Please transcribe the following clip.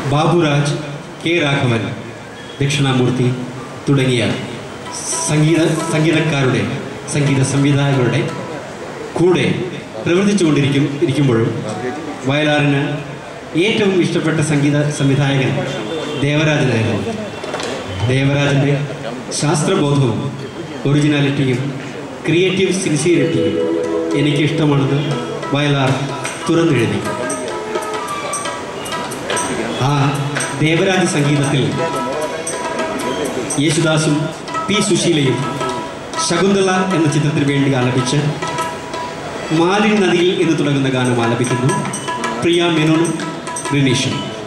Baburaj K Raghavan Dakshinamurthy തുടങ്ങിയ സംഗീത സംഗീതക്കാരുടെ സംഗീത സംവിധായകരുടെ കൂടെ പ്രവർത്തിച്ചുകൊണ്ടിരിക്കും ഇരിക്കുമ്പോഴും വയലാറിന് ഏറ്റവും ഇഷ്ടപ്പെട്ട സംഗീത സംവിധായകൻ ദേവരാജനായിരുന്നു ദേവരാജൻ്റെ ശാസ്ത്രബോധവും ഒറിജിനാലിറ്റിയും ക്രിയേറ്റീവ് സിൻസിയറിറ്റിയും എനിക്കിഷ്ടമാണെന്ന് വയലാർ തുറന്നെഴുതി ആ ദേവരാജ സംഗീതത്തിൽ യേശുദാസും പി സുശീലയും ശകുന്തള എന്ന ചിത്രത്തിന് വേണ്ടി ആലപിച്ച് മാലിൻ നദിയിൽ എന്ന് തുടങ്ങുന്ന ഗാനം ആലപിക്കുന്നു പ്രിയ മേനോനും റിനീഷും